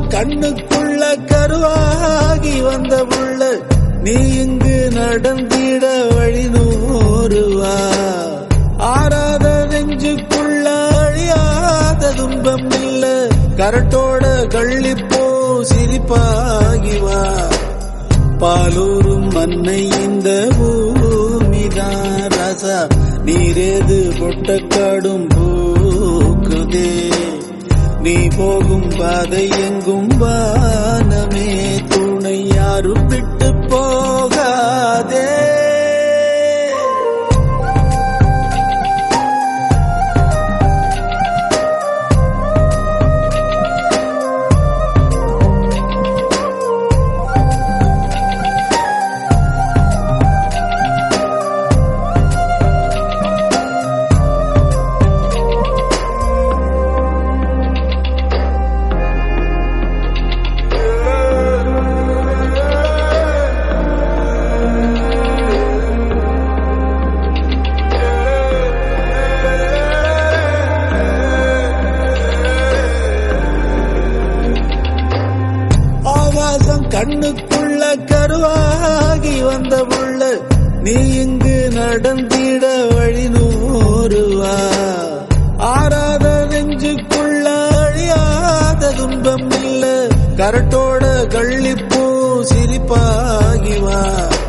கண்ணுக்குள்ள கருவாகி வந்த புள்ள நீ இங்கு நடந்திட வழி நூறுவா ஆறாத நெஞ்சுக்குள்ள அழியாத துன்பம் இல்ல கரட்டோட கள்ளிப்போ சிரிப்பாகி வா பாலூரும் மண்ணை இந்த பூமிதான் ராசா நீரேது பொட்டக்காடும் பூக்குதே நீ போகும் பாதை எங்கும் வானமே துணை யாரும் விட்டு போகாதே ஆகாசம் கண்ணுக்குள்ள கருவாகி வந்த புள்ள நீ இங்கு நடந்திட வழி நூறுவா ஆறாத நெஞ்சுக்குள்ள அழியாத துன்பம் இல்ல கரட்டோட கள்ளிப்பூ சிரிப்பாகி வா